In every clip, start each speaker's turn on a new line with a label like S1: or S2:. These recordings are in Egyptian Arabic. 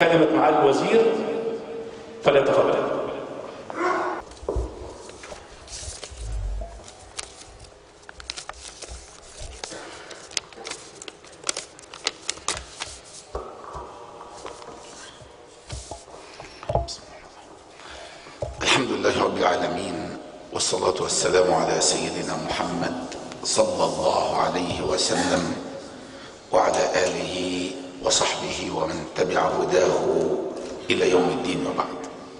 S1: كلمة معالي الوزير فليتفضل
S2: الحمد لله رب العالمين والصلاة والسلام على سيدنا محمد صلى الله عليه وسلم وعلى آله وصحبه ومن تبع هداه إلى يوم الدين وبعد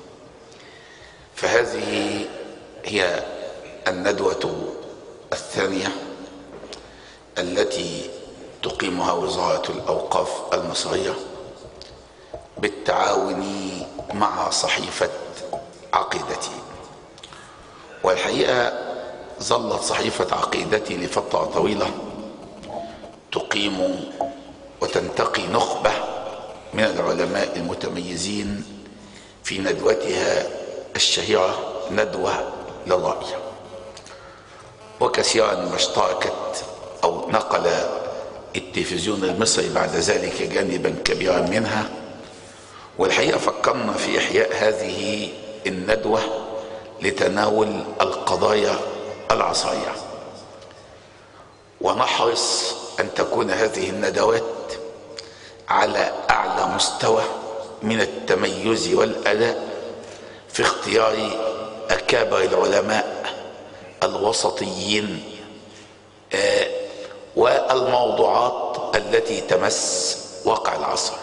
S2: فهذه هي الندوة الثانية التي تقيمها وزارة الأوقاف المصرية بالتعاون مع صحيفة عقيدتي والحقيقة ظلت صحيفة عقيدتي لفترة طويلة تقيم وتنتقي نخبة من العلماء المتميزين في ندوتها الشهيرة ندوة للرأي وكثيرا ما اشتركت أو نقل التلفزيون المصري بعد ذلك جانبا كبيرا منها والحقيقة فكرنا في إحياء هذه الندوة لتناول القضايا العصرية ونحرص أن تكون هذه الندوات على أعلى مستوى من التميز والأداء في اختيار أكابر العلماء الوسطيين آه والموضوعات التي تمس واقع العصر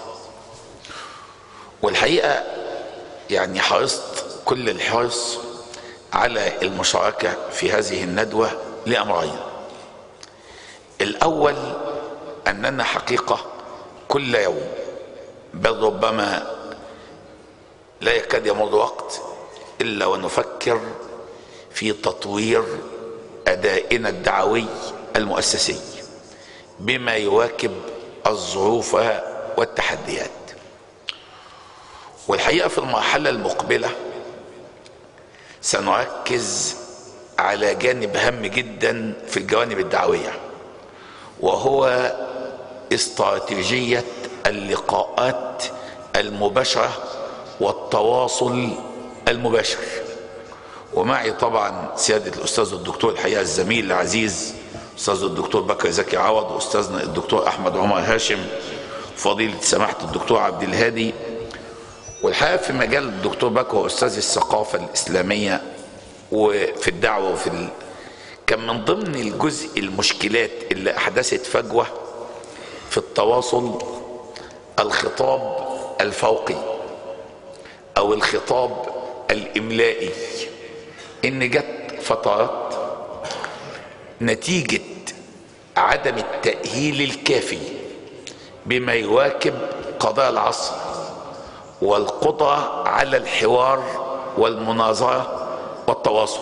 S2: والحقيقة يعني حرصت كل الحرص على المشاركة في هذه الندوة لأمرين الأول أننا حقيقة كل يوم بل ربما لا يكاد يمر وقت إلا ونفكر في تطوير أدائنا الدعوي المؤسسي بما يواكب الظروف والتحديات والحقيقة في المرحلة المقبلة سنركز على جانب هام جدا في الجوانب الدعوية وهو استراتيجية اللقاءات المباشرة والتواصل المباشر ومعي طبعا سيادة الأستاذ الدكتور الحقيقة الزميل العزيز أستاذ الدكتور بكر زكي عوض وأستاذنا الدكتور أحمد عمر هاشم فضيلة سماحة الدكتور عبد الهادي والحقيقه في مجال الدكتور بكر هو استاذ الثقافه الاسلاميه وفي الدعوه وفي ال... كان من ضمن الجزء المشكلات اللي احدثت فجوه في التواصل الخطاب الفوقي او الخطاب الاملائي ان جت فترات نتيجه عدم التاهيل الكافي بما يواكب قضايا العصر والقدرة على الحوار والمناظرة والتواصل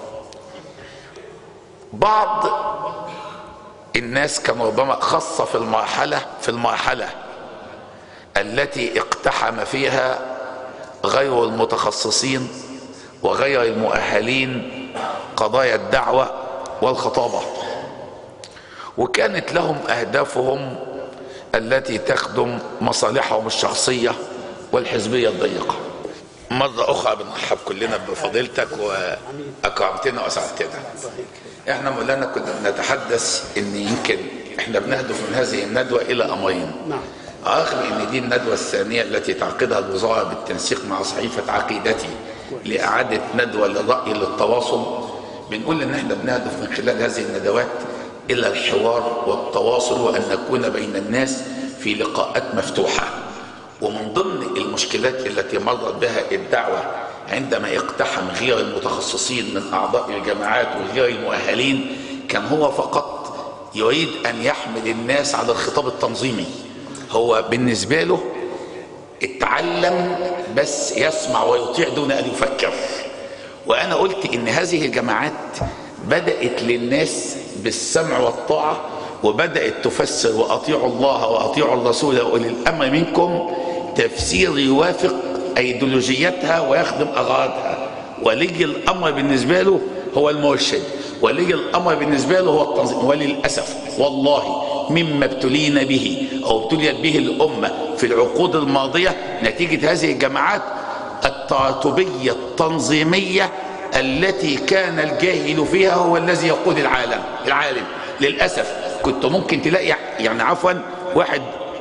S2: بعض الناس كان ربما خاصة في المرحلة في المرحلة التي اقتحم فيها غير المتخصصين وغير المؤهلين قضايا الدعوة والخطابة وكانت لهم أهدافهم التي تخدم مصالحهم الشخصيه والحزبيه الضيقه. مره اخرى بنرحب كلنا بفضيلتك واكرمتنا واسعدتنا. احنا مولانا كنا بنتحدث ان يمكن احنا بنهدف من هذه الندوه الى امرين. رغم ان دي الندوه الثانيه التي تعقدها الوزاره بالتنسيق مع صحيفه عقيدتي لاعاده ندوه للراي للتواصل بنقول ان احنا بنهدف من خلال هذه الندوات الى الحوار والتواصل وان نكون بين الناس في لقاءات مفتوحه. ومن ضمن المشكلات التي مرت بها الدعوة عندما اقتحم غير المتخصصين من أعضاء الجماعات وغير المؤهلين كان هو فقط يريد أن يحمل الناس على الخطاب التنظيمي هو بالنسبة له اتعلم بس يسمع ويطيع دون أن يفكر وأنا قلت إن هذه الجماعات بدأت للناس بالسمع والطاعة وبدأت تفسر وأطيعوا الله وأطيعوا الرسول وأولي الأمر منكم تفسير يوافق أيديولوجيتها ويخدم أغراضها ولي الأمر بالنسبة له هو المرشد ولي الأمر بالنسبة له هو التنظيم وللأسف والله مما ابتلينا به أو ابتليت به الأمة في في العقود الماضية نتيجة هذه الجماعات التعاطبية التنظيمية التي كان الجاهل فيها هو الذي يقود العالم العالم للأسف كنت ممكن تلاقي يعني عفوا واحد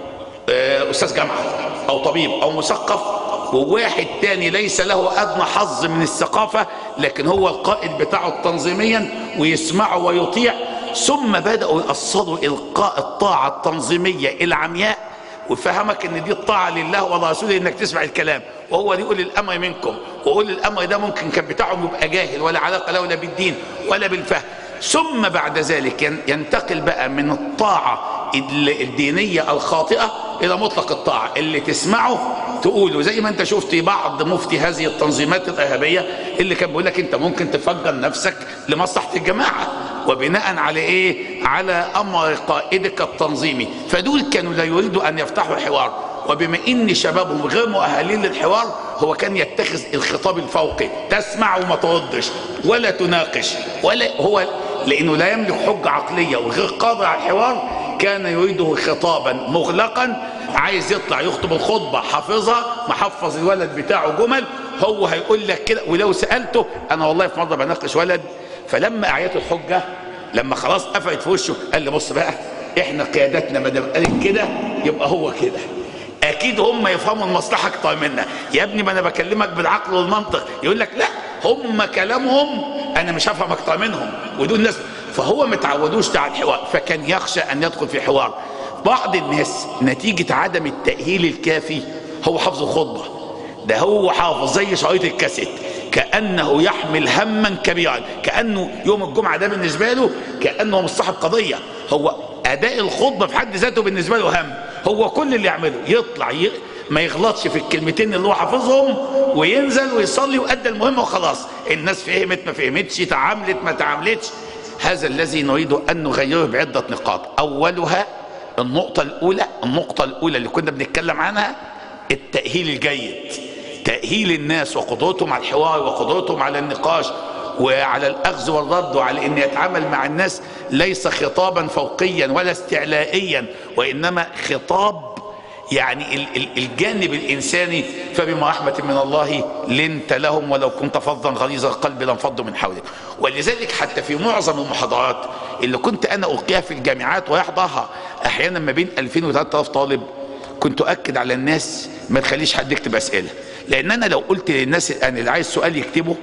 S2: آه، أستاذ جامعة أو طبيب أو مثقف وواحد تاني ليس له أدنى حظ من الثقافة لكن هو القائد بتاعه تنظيميا ويسمعه ويطيع ثم بدأوا يقصدوا إلقاء الطاعة التنظيمية العمياء وفهمك ان دي الطاعه لله ورسوله انك تسمع الكلام وهو اللي يقول الامر منكم ويقول الامر ده ممكن كان بتاعهم يبقى جاهل ولا علاقه له لا بالدين ولا بالفهم ثم بعد ذلك ين- ينتقل بقى من الطاعه ال- الدينيه الخاطئه الى مطلق الطاعه اللي تسمعه تقوله زي ما انت شفت بعض مفتي هذه التنظيمات الارهابيه اللي كان بيقول لك انت ممكن تفجر نفسك لمصلحه الجماعه وبناء على ايه على امر قائدك التنظيمي فدول كانوا لا يريدوا ان يفتحوا حوار وبما ان شبابهم غير مؤهلين للحوار هو كان يتخذ الخطاب الفوقي تسمع وما تردش ولا تناقش ولا هو لانه لا يملك حجه عقليه وغير قادر على الحوار كان يريده خطابا مغلقا عايز يطلع يخطب الخطبه حافظها محفظ الولد بتاعه جمل هو هيقول لك كده ولو سالته انا والله في مره بناقش ولد فلما اعيته الحجه لما خلاص قفلت في وشه قال لي بص بقى احنا قيادتنا ما دام قالت كده يبقى هو كده اكيد هم يفهموا المصلحه اكتر منا يا ابني ما انا بكلمك بالعقل والمنطق يقول لك لا هم كلامهم انا مش هفهم اكتر منهم ودول ناس فهو ما تعودوش على الحوار فكان يخشى ان يدخل في حوار بعض الناس نتيجه عدم التاهيل الكافي هو حافظ الخطبه ده هو حافظ زي شريط الكاسيت كانه يحمل هما كبيرا كانه يوم الجمعه ده بالنسبه له كانه مش صاحب قضيه هو اداء الخطبه في حد ذاته بالنسبه له هم هو كل اللي يعمله يطلع ي... ما يغلطش في الكلمتين اللي هو حافظهم وينزل ويصلي وادى المهمه وخلاص الناس فهمت ما فهمتش تعاملت ما تعاملتش هذا الذي نريد ان نغيره بعده نقاط اولها النقطه الاولى النقطه الاولى اللي كنا بنتكلم عنها التاهيل الجيد تأهيل الناس وقدرتهم على الحوار وقدرتهم على النقاش وعلى الأخذ والرد وعلى أن يتعامل مع الناس ليس خطابا فوقيا ولا استعلائيا وإنما خطاب يعني ال- ال- الجانب الإنساني فبما رحمة من الله لنت لهم ولو كنت فظا غليظ القلب لانفضوا من حولك ولذلك حتى في معظم المحاضرات اللي كنت أنا ألقيها في الجامعات ويحضرها أحيانا ما بين 2000 و 3000 طالب كنت أؤكد على الناس ما تخليش حد يكتب أسئلة لأن أنا لو قلت للناس أن اللي عايز سؤال يكتبه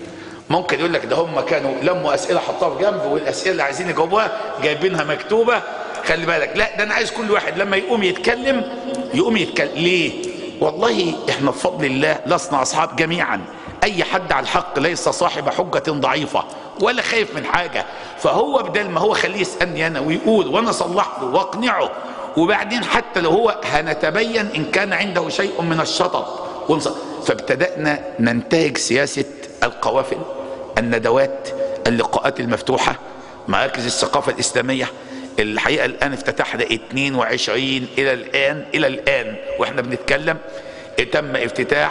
S2: ممكن يقول لك ده هم كانوا لموا أسئلة حطوها في جنب والأسئلة اللي عايزين يجاوبوها جايبينها مكتوبة خلي بالك لا ده أنا عايز كل واحد لما يقوم يتكلم يقوم يتكلم ليه؟ والله احنا بفضل الله لسنا أصحاب جميعا أي حد على الحق ليس صاحب حجة ضعيفة ولا خايف من حاجة فهو بدل ما هو خليه يسألني أنا ويقول وأنا صلح له وأقنعه وبعدين حتى لو هو هنتبين ان كان عنده شيء من الشطط ونص- فابتدأنا ننتهج سياسة القوافل الندوات اللقاءات المفتوحة مراكز الثقافة الإسلامية الحقيقة الآن افتتحنا 22 إلى الآن إلى الآن وإحنا بنتكلم تم افتتاح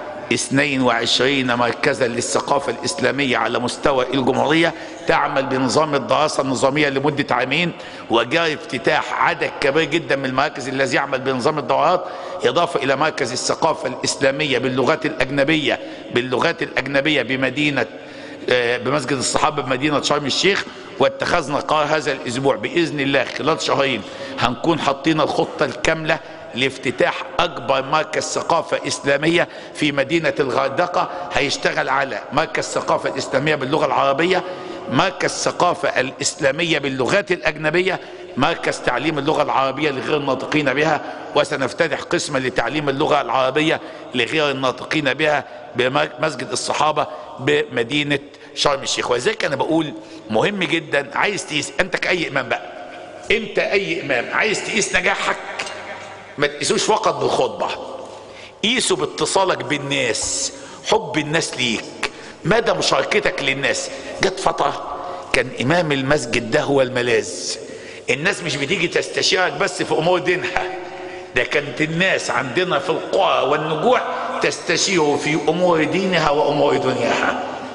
S2: 22 مركزا للثقافة الإسلامية على مستوى الجمهورية تعمل بنظام الدراسة النظامية لمدة عامين وجاء افتتاح عدد كبير جدا من المراكز الذي يعمل بنظام الدورات إضافة إلى مركز الثقافة الإسلامية باللغات الأجنبية باللغات الأجنبية بمدينة آه، بمسجد الصحابة بمدينة شرم الشيخ واتخذنا قرار هذا الأسبوع بإذن الله خلال شهرين هنكون حاطين الخطة الكاملة لافتتاح أكبر مركز ثقافة إسلامية في مدينة الغردقة هيشتغل على مركز ثقافة إسلامية باللغة العربية مركز ثقافة الإسلامية باللغات الأجنبية مركز تعليم اللغة العربية لغير الناطقين بها وسنفتتح قسما لتعليم اللغة العربية لغير الناطقين بها بمسجد الصحابة بمدينة شرم الشيخ ولذلك أنا بقول مهم جدا عايز تقيس أنت كأي إمام بقى أنت أي إمام عايز تقيس نجاحك ما تقيسوش فقط بالخطبة قيسوا باتصالك بالناس حب الناس ليك مدى مشاركتك للناس جت فترة كان إمام المسجد ده هو الملاذ الناس مش بتيجي تستشيرك بس في أمور دينها ده كانت الناس عندنا في القرى والنجوع تستشير في أمور دينها وأمور دنياها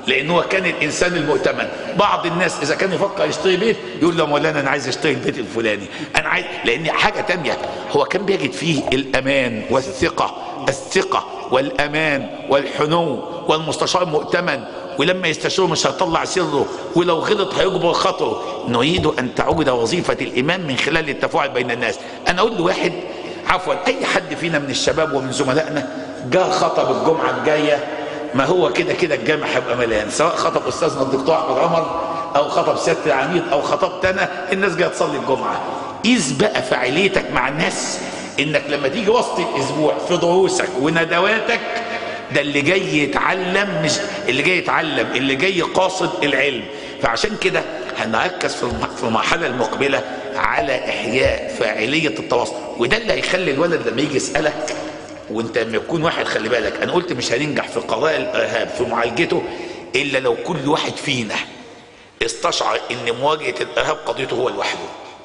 S2: لان هو كان الانسان المؤتمن بعض الناس اذا كان يفكر يشتري بيت يقول له مولانا انا عايز اشتري البيت الفلاني انا عايز لان حاجه تانية هو كان بيجد فيه الامان والثقه الثقه والامان والحنو والمستشار مؤتمن ولما يستشيره مش هيطلع سره ولو غلط هيجبر خطره نريد ان تعود وظيفه الامام من خلال التفاعل بين الناس انا اقول لواحد عفوا اي حد فينا من الشباب ومن زملائنا جاء خطب الجمعه الجايه ما هو كده كده الجامع هيبقى مليان سواء خطب استاذنا الدكتور احمد عمر او خطب سياده العميد او خطبت انا الناس جايه تصلي الجمعه قيس بقى فعاليتك مع الناس انك لما تيجي وسط الاسبوع في دروسك وندواتك ده اللي جاي يتعلم مش اللي جاي يتعلم اللي جاي قاصد العلم فعشان كده هنركز في في المرحله المقبله على احياء فاعليه التواصل وده اللي هيخلي الولد لما يجي يسالك وانت لما يكون واحد خلي بالك انا قلت مش هننجح في قضايا الارهاب في معالجته الا لو كل واحد فينا استشعر ان مواجهه الارهاب قضيته هو لوحده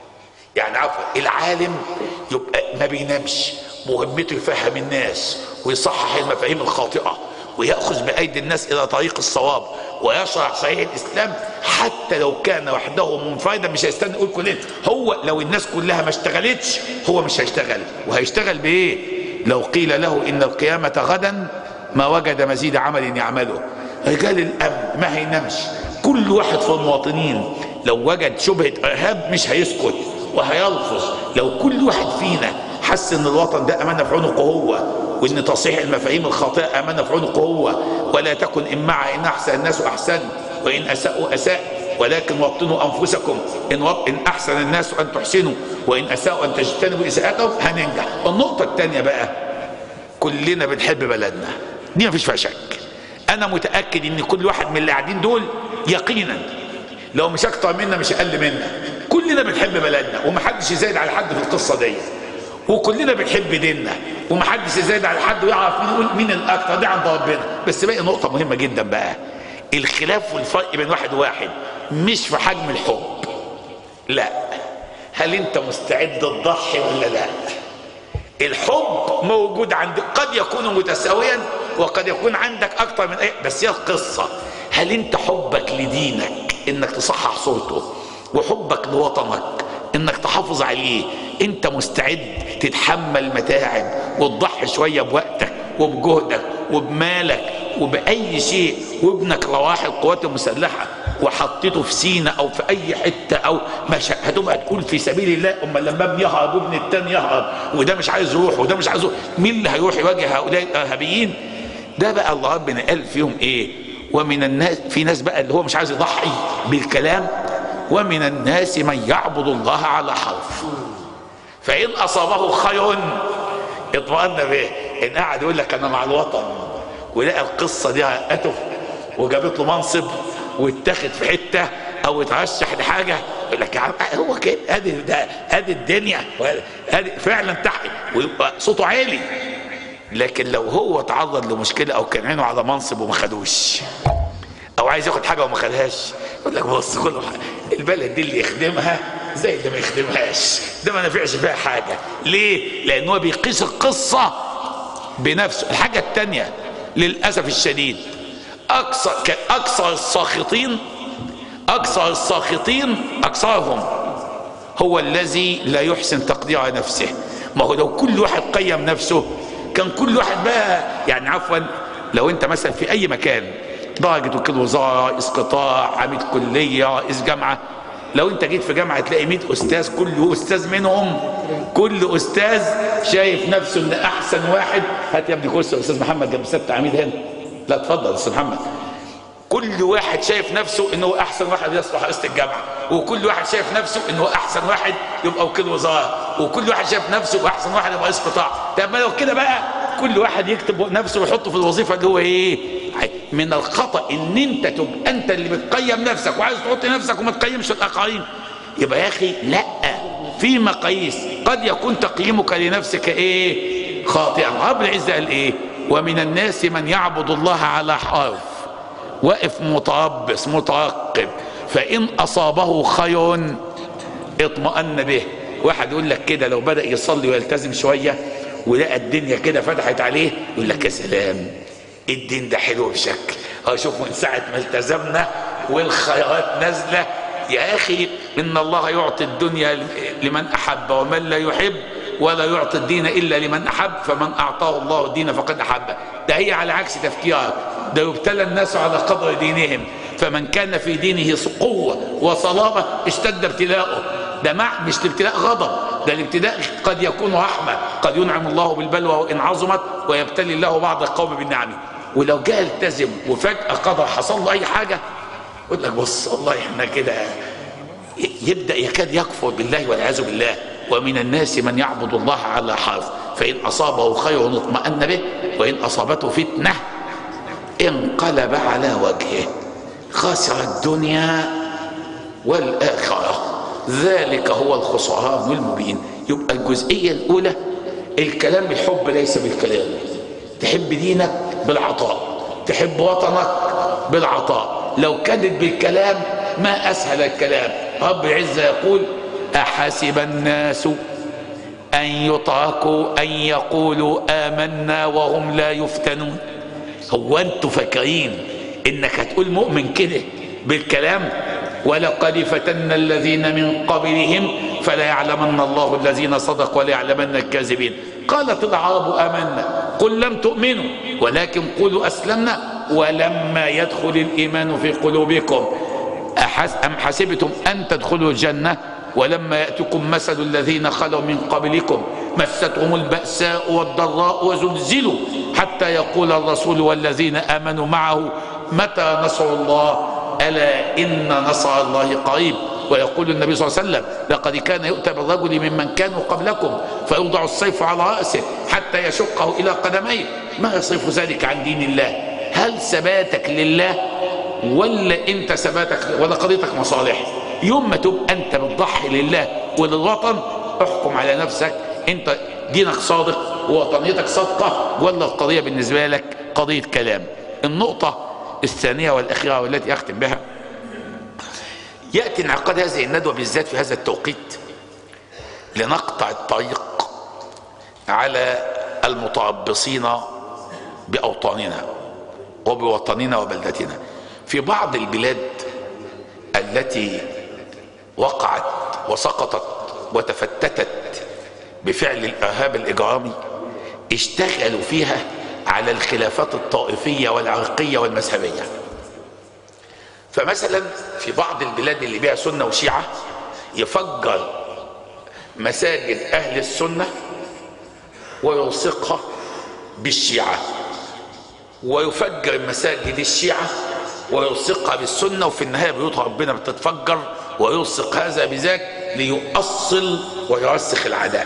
S2: يعني عفوا العالم يبقى ما بينامش مهمته يفهم الناس ويصحح المفاهيم الخاطئه وياخذ بايدي الناس الى طريق الصواب ويشرح صحيح الاسلام حتى لو كان وحده منفردا مش هيستنى يقول كلنا هو لو الناس كلها ما اشتغلتش هو مش هيشتغل وهيشتغل بايه لو قيل له ان القيامه غدا ما وجد مزيد عمل يعمله رجال الامن ما هينامش كل واحد في المواطنين لو وجد شبهه ارهاب مش هيسكت وهيلفظ لو كل واحد فينا حس ان الوطن ده امانه في عنقه هو وان تصحيح المفاهيم الخاطئه امانه في عنقه هو ولا تكن ان مع ان احسن الناس احسن وان اساءوا اساء ولكن وطنوا انفسكم ان وط... ان احسن الناس ان تحسنوا وان اساءوا ان تجتنبوا اساءتهم هننجح النقطه الثانيه بقى كلنا بنحب بلدنا دي مفيش فيها شك انا متاكد ان كل واحد من اللي قاعدين دول يقينا لو مش اكتر منا مش اقل منا كلنا بنحب بلدنا ومحدش يزايد على حد في القصه دي وكلنا بنحب ديننا ومحدش يزايد على حد ويعرف مين يقول مين الاكتر دي عند ربنا بس باقي نقطه مهمه جدا بقى الخلاف والفرق بين واحد وواحد مش في حجم الحب لا هل انت مستعد تضحي ولا لا الحب موجود عند قد يكون متساويا وقد يكون عندك اكتر من ايه بس هي القصه هل انت حبك لدينك انك تصحح صورته وحبك لوطنك انك تحافظ عليه انت مستعد تتحمل متاعب وتضحي شويه بوقتك وبجهدك وبمالك وباي شيء وابنك رواح القوات المسلحه وحطيته في سينا او في اي حته او مش هتبقى تقول في سبيل الله اما لما ابني يهرب وابن التاني يهرب وده مش عايز يروح وده مش عايز يروح مين اللي هيروح يواجه هؤلاء الارهابيين ده بقى الله ربنا قال فيهم ايه ومن الناس في ناس بقى اللي هو مش عايز يضحي بالكلام ومن الناس من يعبد الله على حرف فإن أصابه خير اطمأن به إن قاعد يقول لك أنا مع الوطن ولقى القصة دي هقته وجابت له منصب واتاخد في حتة أو اترشح لحاجة يقول لك يا عم هو كده ادي ده ادي الدنيا ادي فعلا تحت ويبقى صوته عالي لكن لو هو تعرض لمشكلة أو كان عينه على منصب وما خدوش او عايز ياخد حاجه وما خدهاش يقول لك بص كل البلد دي اللي يخدمها زي اللي ما يخدمهاش ده ما نفعش فيها حاجه ليه لان هو بيقيس القصه بنفسه الحاجه الثانيه للاسف الشديد اكثر اكثر الساخطين اكثر الساخطين اكثرهم هو الذي لا يحسن تقدير نفسه ما هو لو كل واحد قيم نفسه كان كل واحد بقى يعني عفوا لو انت مثلا في اي مكان درجة وكيل وزارة رئيس قطاع عميد كلية رئيس جامعة لو انت جيت في جامعة تلاقي 100 استاذ كل استاذ منهم كل استاذ شايف نفسه ان احسن واحد هات يا ابني كرسي استاذ محمد جنب سيادة عميد هنا لا اتفضل استاذ محمد كل واحد شايف نفسه انه احسن واحد يصلح رئيسة الجامعة وكل واحد شايف نفسه انه احسن واحد يبقى وكيل وزارة وكل واحد شايف نفسه احسن واحد يبقى رئيس قطاع طب ما لو كده بقى كل واحد يكتب نفسه ويحطه في الوظيفة اللي هو ايه من الخطأ ان انت تبقى انت اللي بتقيم نفسك وعايز تحط نفسك وما تقيمش الاخرين يبقى يا اخي لا في مقاييس قد يكون تقييمك لنفسك ايه خاطئا رب العزة قال ايه ومن الناس من يعبد الله على حرف واقف متربص مترقب فان اصابه خير اطمأن به واحد يقول لك كده لو بدأ يصلي ويلتزم شوية ولقى الدنيا كده فتحت عليه يقول لك يا سلام الدين ده حلو بشكل اشوف من ساعه ما التزمنا والخيرات نازله يا اخي ان الله يعطي الدنيا لمن احب ومن لا يحب ولا يعطي الدين الا لمن احب فمن اعطاه الله الدين فقد احبه ده هي على عكس تفكيرك ده يبتلى الناس على قدر دينهم فمن كان في دينه قوه وصلابه اشتد ابتلاؤه ده مع مش الابتلاء غضب ده الابتلاء قد يكون رحمه قد ينعم الله بالبلوى وان عظمت ويبتلي الله بعض القوم بالنعم ولو جاء التزم وفجاه قدر حصل له اي حاجه يقول لك بص والله احنا كده يبدا يكاد يكفر بالله والعياذ بالله ومن الناس من يعبد الله على حرف فان اصابه خير اطمأن به وان اصابته فتنه انقلب على وجهه خسر الدنيا والاخره ذلك هو الخسران المبين يبقى الجزئيه الاولى الكلام بالحب ليس بالكلام تحب دينك بالعطاء تحب وطنك بالعطاء لو كانت بالكلام ما اسهل الكلام رب العزه يقول احسب الناس ان يتركوا ان يقولوا امنا وهم لا يفتنون هو انتوا فاكرين انك هتقول مؤمن كده بالكلام ولقد فتنا الذين من قبلهم فلا يعلمن الله الذين صدقوا ولا يعلمن الكاذبين قالت العرب امنا قل لم تؤمنوا ولكن قولوا اسلمنا ولما يدخل الايمان في قلوبكم أحس أم حسبتم أن تدخلوا الجنة ولما يأتكم مثل الذين خلوا من قبلكم مستهم البأساء والضراء وزلزلوا حتى يقول الرسول والذين آمنوا معه متى نصر الله ألا إن نصر الله قريب ويقول النبي صلى الله عليه وسلم لقد كان يؤتى بالرجل ممن كانوا قبلكم فيوضع السيف على رأسه حتى يشقه إلى قدميه ما يصرف ذلك عن دين الله هل ثباتك لله ولا انت ثباتك ولا قضيتك مصالح يوم ما تبقى انت بتضحي لله وللوطن احكم على نفسك انت دينك صادق ووطنيتك صادقه ولا القضيه بالنسبه لك قضيه كلام النقطه الثانيه والاخيره والتي اختم بها ياتي انعقاد هذه الندوه بالذات في هذا التوقيت لنقطع الطريق على المتربصين باوطاننا وبوطننا وبلدتنا في بعض البلاد التي وقعت وسقطت وتفتتت بفعل الارهاب الاجرامي اشتغلوا فيها على الخلافات الطائفيه والعرقيه والمذهبيه فمثلا في بعض البلاد اللي بيها سنه وشيعه يفجر مساجد اهل السنه ويلصقها بالشيعه ويفجر مساجد الشيعه ويلصقها بالسنه وفي النهايه بيوت ربنا بتتفجر ويلصق هذا بذاك ليؤصل ويرسخ العداء.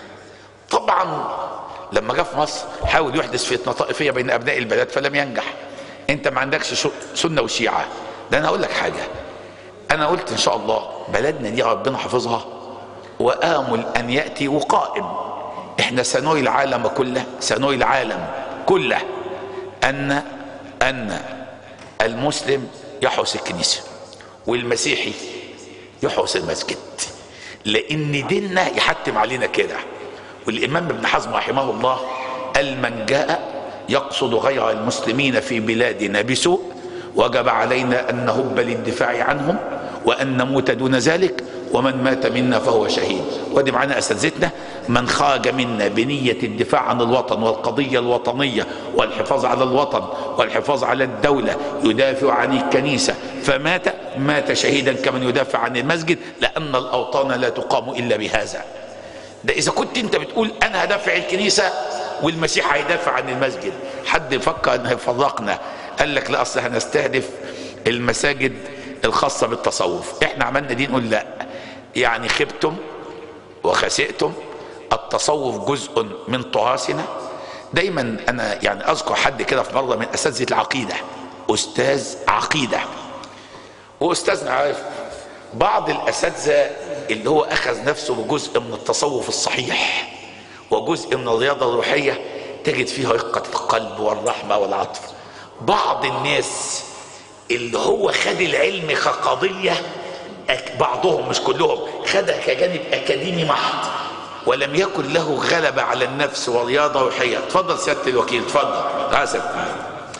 S2: طبعا لما جه في مصر حاول يحدث فتنه طائفيه بين ابناء البلد فلم ينجح. انت ما عندكش سنه وشيعه. ده انا اقول لك حاجه. انا قلت ان شاء الله بلدنا دي ربنا حافظها وامل ان ياتي وقائم. احنا سنوي العالم كله سنوي العالم كله ان ان المسلم يحرس الكنيسة والمسيحي يحرس المسجد لأن ديننا يحتم علينا كده والإمام ابن حزم رحمه الله قال من جاء يقصد غير المسلمين في بلادنا بسوء وجب علينا أن نهب للدفاع عنهم وأن نموت دون ذلك ومن مات منا فهو شهيد ودي معانا اساتذتنا من خرج منا بنيه الدفاع عن الوطن والقضيه الوطنيه والحفاظ على الوطن والحفاظ على الدوله يدافع عن الكنيسه فمات مات شهيدا كمن يدافع عن المسجد لان الاوطان لا تقام الا بهذا ده اذا كنت انت بتقول انا هدافع الكنيسه والمسيح هيدافع عن المسجد حد يفكر ان هيفرقنا قال لك لا اصل هنستهدف المساجد الخاصه بالتصوف احنا عملنا دي نقول لا يعني خبتم وخسئتم التصوف جزء من تراثنا دايما انا يعني اذكر حد كده في مره من اساتذه العقيده استاذ عقيده واستاذنا عارف بعض الاساتذه اللي هو اخذ نفسه بجزء من التصوف الصحيح وجزء من الرياضه الروحيه تجد فيها رقه القلب والرحمه والعطف بعض الناس اللي هو خد العلم كقضيه بعضهم مش كلهم خدها كجانب اكاديمي محض ولم يكن له غلبة على النفس ورياضة روحية اتفضل سيادة الوكيل اتفضل اسف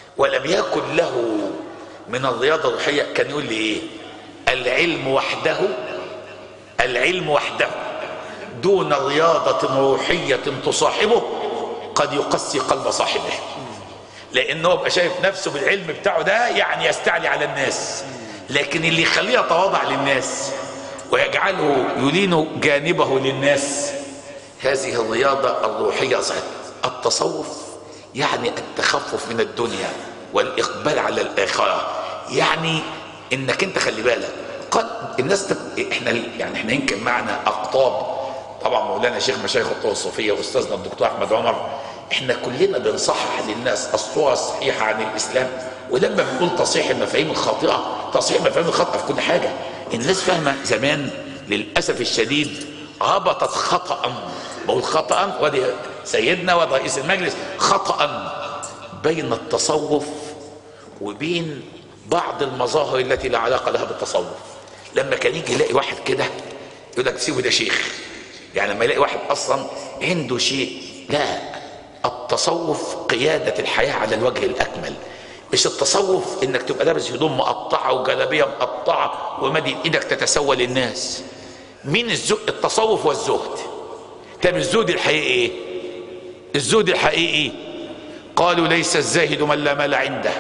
S2: ولم يكن له من الرياضة الروحية كان يقول لي ايه العلم وحده العلم وحده دون رياضة روحية تصاحبه قد يقسي قلب صاحبه لانه يبقى شايف نفسه بالعلم بتاعه ده يعني يستعلي على الناس لكن اللي يخليه يتواضع للناس ويجعله يلين جانبه للناس هذه الرياضة الروحية صحيح التصوف يعني التخفف من الدنيا والإقبال على الآخرة يعني إنك أنت خلي بالك قد الناس تب... احنا يعني احنا يمكن معنا أقطاب طبعا مولانا شيخ مشايخ الطرق الصوفية وأستاذنا الدكتور أحمد عمر احنا كلنا بنصحح للناس الصورة الصحيحة عن الإسلام ولما بنقول تصحيح المفاهيم الخاطئة تصحيح المفاهيم الخاطئة في كل حاجة الناس فاهمة زمان للأسف الشديد ربطت خطأ بقول خطأ ودي سيدنا ورئيس المجلس خطأ بين التصوف وبين بعض المظاهر التي لا علاقة لها بالتصوف لما كان يجي يلاقي واحد كده يقول لك سيبه ده شيخ يعني لما يلاقي واحد اصلا عنده شيء لا التصوف قيادة الحياة على الوجه الأكمل مش التصوف انك تبقى لابس هدوم مقطعة وجلابية مقطعة ومدي ايدك تتسوى للناس مين الزهد التصوف والزهد طب الزهد الحقيقي ايه الزهد الحقيقي قالوا ليس الزاهد من لا مال عنده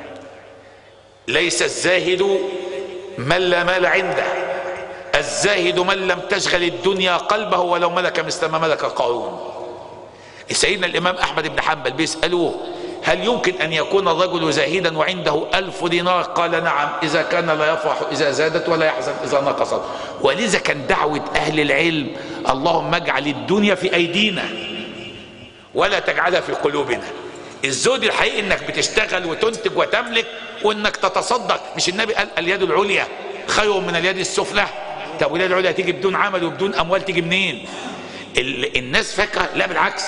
S2: ليس الزاهد من لا مال عنده الزاهد من لم تشغل الدنيا قلبه ولو ملك مثل ما ملك قارون سيدنا الإمام أحمد بن حنبل بيسألوه هل يمكن أن يكون الرجل زاهدا وعنده ألف دينار قال نعم إذا كان لا يفرح إذا زادت ولا يحزن إذا نقصت ولذا كان دعوة أهل العلم اللهم اجعل الدنيا في أيدينا ولا تجعلها في قلوبنا الزود الحقيقي انك بتشتغل وتنتج وتملك وانك تتصدق مش النبي قال اليد العليا خير من اليد السفلى طب واليد العليا تيجي بدون عمل وبدون اموال تيجي منين ال- الناس فاكره لا بالعكس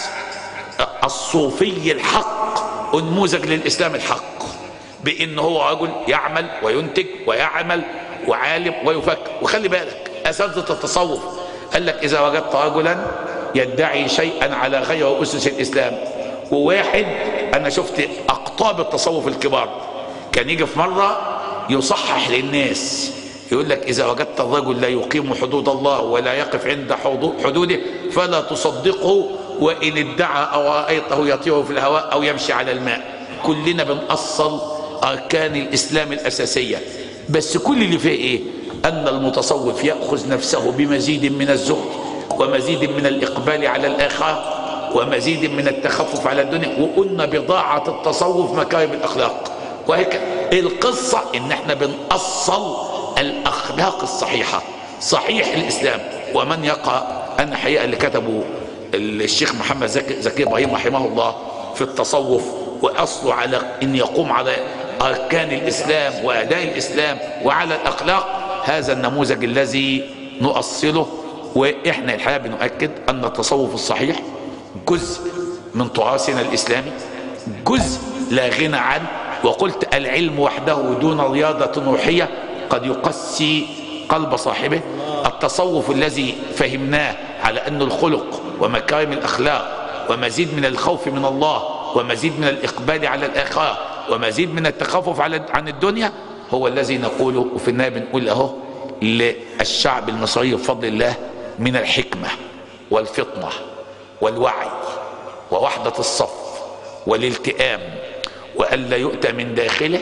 S2: الصوفي الحق انموذج للاسلام الحق بان هو رجل يعمل وينتج ويعمل وعالم ويفكر وخلي بالك اساتذه التصوف قال لك اذا وجدت رجلا يدعي شيئا على غير اسس الاسلام وواحد انا شفت اقطاب التصوف الكبار كان يجي في مره يصحح للناس يقول لك اذا وجدت الرجل لا يقيم حدود الله ولا يقف عند حدوده فلا تصدقه وان ادعى او رايته يطير في الهواء او يمشي على الماء كلنا بنأصل اركان الاسلام الاساسيه بس كل اللي فيه ايه ان المتصوف ياخذ نفسه بمزيد من الزهد ومزيد من الاقبال على الاخره ومزيد من التخفف على الدنيا وقلنا بضاعه التصوف مكارم الاخلاق وهيك القصه ان احنا بنأصل الاخلاق الصحيحه صحيح الاسلام ومن يقرا انا حقيقه اللي كتبه الشيخ محمد زكي, زكي ابراهيم رحمه الله في التصوف واصله على ان يقوم على اركان الاسلام واداء الاسلام وعلى الاخلاق هذا النموذج الذي نؤصله واحنا الحقيقه بنؤكد ان التصوف الصحيح جزء من تراثنا الاسلامي جزء لا غنى عنه وقلت العلم وحده دون رياضه روحيه قد يقسي قلب صاحبه التصوف الذي فهمناه على أن الخلق ومكارم الأخلاق ومزيد من الخوف من الله ومزيد من الإقبال على الآخرة ومزيد من التخفف على عن الدنيا هو الذي نقوله وفي النهاية بنقول أهو للشعب المصري بفضل الله من الحكمة والفطنة والوعي ووحدة الصف والالتئام وألا يؤتى من داخله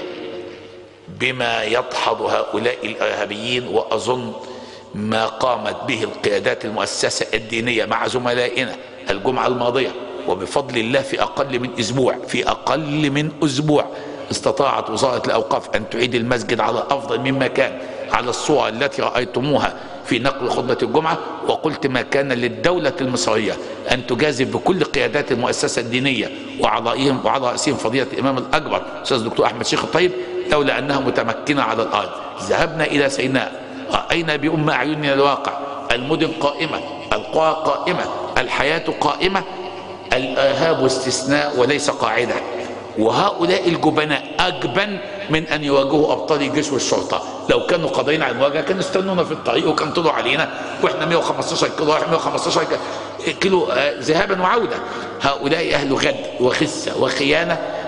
S2: بما يدحض هؤلاء الارهابيين واظن ما قامت به القيادات المؤسسه الدينيه مع زملائنا الجمعه الماضيه وبفضل الله في اقل من اسبوع في اقل من اسبوع استطاعت وزاره الاوقاف ان تعيد المسجد على افضل مما كان على الصور التي رايتموها في نقل خطبه الجمعه وقلت ما كان للدوله المصريه ان تجازف بكل قيادات المؤسسه الدينيه وعلائهم وعلى راسهم فضيله الامام الاكبر استاذ الدكتور احمد شيخ الطيب لولا انها متمكنه على الارض ذهبنا الى سيناء راينا بام اعيننا الواقع المدن قائمه القرى قائمه الحياه قائمه الارهاب استثناء وليس قاعده وهؤلاء الجبناء اجبن من ان يواجهوا ابطال الجيش والشرطه لو كانوا قاضيين على المواجهه كانوا استنونا في الطريق وكان طلعوا علينا واحنا 115 كيلو واحنا 115 كيلو ذهابا وعوده هؤلاء اهل غد وخسه وخيانه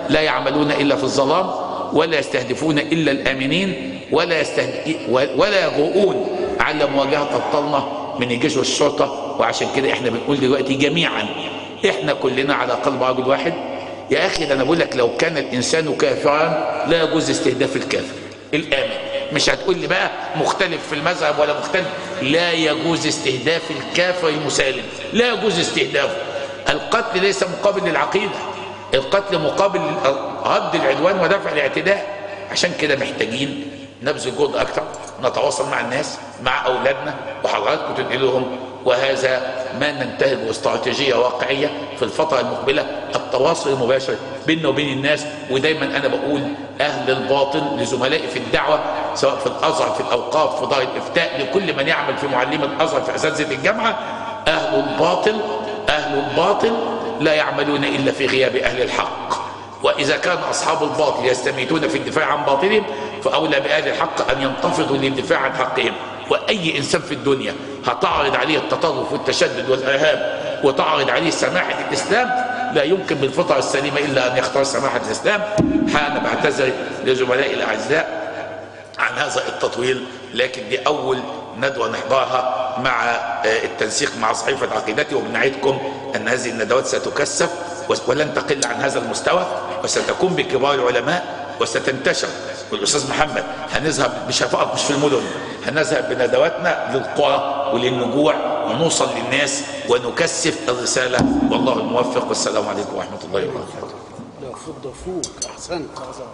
S2: لا يعملون الا في الظلام ولا يستهدفون الا الامنين ولا يستهدف ولا يجرؤون على مواجهه الطلمه من الجيش والشرطه وعشان كده احنا بنقول دلوقتي جميعا احنا كلنا على قلب رجل واحد يا اخي ده انا بقول لك لو كان الانسان كافرا لا يجوز استهداف الكافر الامن مش هتقول لي بقى مختلف في المذهب ولا مختلف لا يجوز استهداف الكافر المسالم لا يجوز استهدافه القتل ليس مقابل للعقيده القتل مقابل رد العدوان ودفع الاعتداء عشان كده محتاجين نبذل جهد اكتر نتواصل مع الناس مع اولادنا وحضراتكم تنقلوا لهم وهذا ما ننتهجه استراتيجيه واقعيه في الفتره المقبله التواصل المباشر بيننا وبين الناس ودايما انا بقول اهل الباطل لزملائي في الدعوه سواء في الازهر في الاوقاف في دار الافتاء لكل من يعمل في معلم الازهر في اساتذه الجامعه اهل الباطل اهل الباطل لا يعملون الا في غياب اهل الحق واذا كان اصحاب الباطل يستميتون في الدفاع عن باطلهم فاولى باهل الحق ان ينتفضوا للدفاع عن حقهم واي انسان في الدنيا هتعرض عليه التطرف والتشدد والارهاب وتعرض عليه سماحه الاسلام لا يمكن بالفطره السليمه الا ان يختار سماحه الاسلام انا بعتذر لزملائي الاعزاء عن هذا التطويل لكن دي اول ندوه نحضرها مع التنسيق مع صحيفه عقيدتي وبنعدكم ان هذه الندوات ستكثف ولن تقل عن هذا المستوى وستكون بكبار العلماء وستنتشر والاستاذ محمد هنذهب مش فقط مش في المدن هنذهب بندواتنا للقرى وللنجوع ونوصل للناس ونكثف الرساله والله الموفق والسلام عليكم ورحمه الله وبركاته.
S3: لا فض فوق احسنت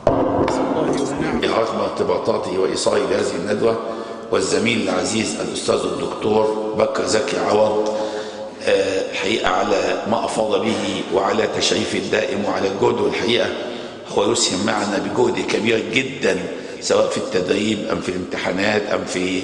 S3: الله ونعم
S2: العظم ارتباطاته وايصائي لهذه الندوه والزميل العزيز الاستاذ الدكتور بكر زكي عوض آه، الحقيقه على ما افاض به وعلى تشريف الدائم وعلى الجهد والحقيقه هو يسهم معنا بجهد كبير جدا سواء في التدريب ام في الامتحانات ام في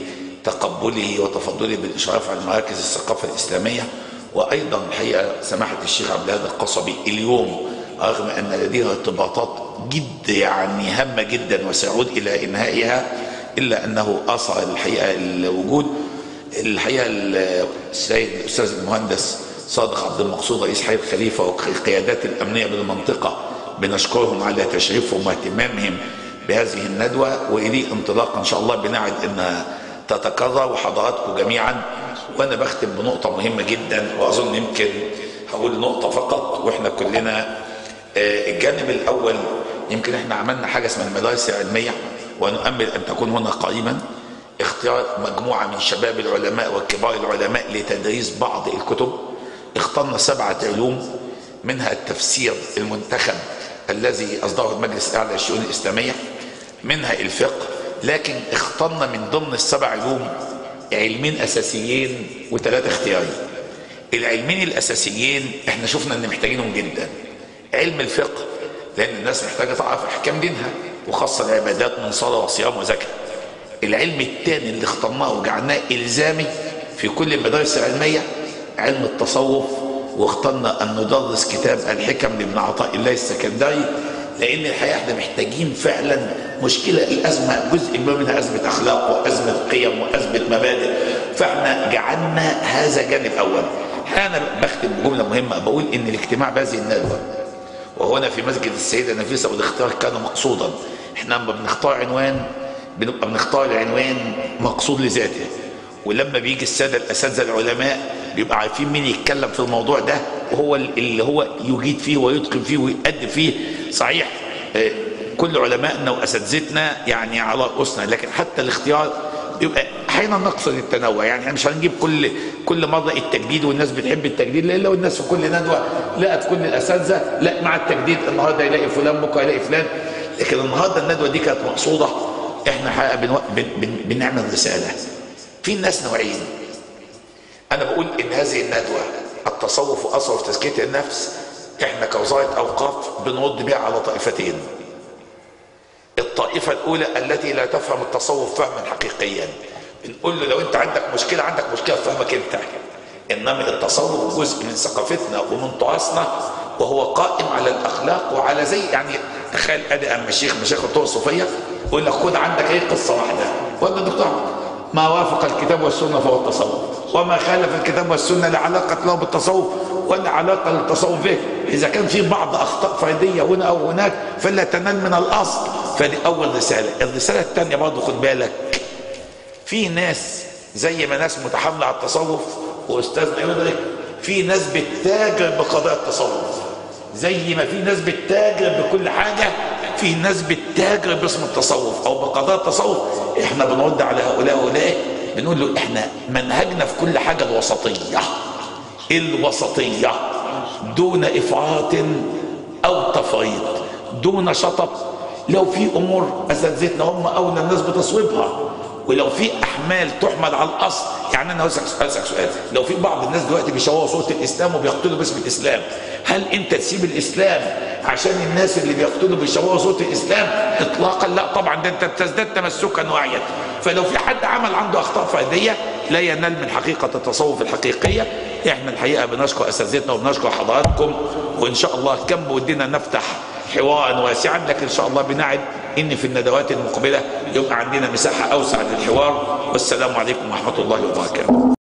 S2: تقبله وتفضله بالاشراف على مراكز الثقافه الاسلاميه وايضا الحقيقه سماحه الشيخ عبد الهادي القصبي اليوم رغم ان لديه ارتباطات جد يعني هامه جدا وسيعود الى انهائها الا انه اثر الحقيقه الوجود الحقيقه السيد الاستاذ المهندس صادق عبد المقصود رئيس حي الخليفه والقيادات الامنيه بالمنطقه بنشكرهم على تشريفهم واهتمامهم بهذه الندوه واليه انطلاقا ان شاء الله بنعد انها تتكرر وحضراتكم جميعا وانا بختم بنقطه مهمه جدا واظن يمكن هقول نقطه فقط واحنا كلنا آه، الجانب الاول يمكن احنا عملنا حاجه اسمها المدارس العلميه ونؤمل ان تكون هنا قريبا اختيار مجموعه من شباب العلماء وكبار العلماء لتدريس بعض الكتب اخترنا سبعه علوم منها التفسير المنتخب الذي اصدره المجلس الاعلى للشؤون الاسلاميه منها الفقه لكن اخترنا من ضمن السبع علوم علمين اساسيين وثلاثه اختياري العلمين الاساسيين احنا شفنا ان محتاجينهم جدا علم الفقه لان الناس محتاجه تعرف احكام دينها وخاصه العبادات من صلاه وصيام وزكاه العلم الثاني اللي اخترناه وجعلناه الزامي في كل المدارس العلميه علم التصوف واخترنا ان ندرس كتاب الحكم لابن عطاء الله السكندري لان الحقيقه احنا محتاجين فعلا مشكله الازمه جزء كبير منها ازمه اخلاق وازمه قيم وازمه مبادئ فاحنا جعلنا هذا جانب اول انا بختم بجمله مهمه بقول ان الاجتماع بهذه الندوه وهنا في مسجد السيده نفيسه والاختيار كان مقصودا احنا لما بنختار عنوان بنبقى بنختار العنوان مقصود لذاته ولما بيجي الساده الاساتذه العلماء بيبقى عارفين مين يتكلم في الموضوع ده وهو اللي هو يجيد فيه ويتقن فيه ويؤدي فيه صحيح آه، كل علمائنا واساتذتنا يعني على رؤوسنا لكن حتى الاختيار بيبقى احيانا نقصد التنوع يعني احنا مش هنجيب كل كل مره التجديد والناس بتحب التجديد لان لو الناس في كل ندوه لقت كل الاساتذه لا مع التجديد النهارده يلاقي فلان بكره يلاقي فلان لكن النهارده الندوه دي كانت مقصوده احنا حقيقة بنو... بن... بن... بنعمل رساله في ناس نوعين انا بقول ان هذه الندوه التصوف واثره في تزكيه النفس احنا كوزاره اوقاف بنرد بها على طائفتين الطائفه الاولى التي لا تفهم التصوف فهما حقيقيا بنقول له لو انت عندك مشكله عندك مشكله في فهمك انت انما التصوف جزء من ثقافتنا ومن تراثنا وهو قائم على الاخلاق وعلى زي يعني تخيل ادي اما الشيخ مشايخ الطرق الصوفيه يقول لك خد عندك ايه قصه واحده ولا دكتور ما وافق الكتاب والسنه فهو التصوف وما خالف الكتاب والسنه لا علاقه له بالتصوف ولا علاقه للتصوف به اذا كان في بعض اخطاء فرديه هنا او هناك فلا تنال من الاصل فدي اول رساله الرساله الثانيه برضه خد بالك في ناس زي ما ناس متحامله على التصوف واستاذنا يدرك في ناس بتتاجر بقضايا التصوف زي ما في ناس بتتاجر بكل حاجه في ناس بتتاجر باسم التصوف او بقضايا التصوف احنا بنرد على هؤلاء هؤلاء بنقول له احنا منهجنا في كل حاجه الوسطيه الوسطيه دون افراط او تفريط دون شطط لو في امور اساتذتنا هم اولى الناس بتصويبها ولو في احمال تحمل على الاصل يعني انا هسألك سؤال لو في بعض الناس دلوقتي بيشوهوا صوره الاسلام وبيقتلوا باسم الاسلام هل انت تسيب الاسلام عشان الناس اللي بيقتلوا بيشوهوا صوره الاسلام اطلاقا لا طبعا ده انت تزداد تمسكا وعيا فلو في حد عمل عنده اخطاء فرديه لا ينال من حقيقه التصوف الحقيقيه احنا الحقيقه بنشكر اساتذتنا وبنشكر حضراتكم وان شاء الله كم بودنا نفتح حوارا واسعا لكن ان شاء الله بنعد ان في الندوات المقبله يبقى عندنا مساحه اوسع للحوار والسلام عليكم ورحمه الله وبركاته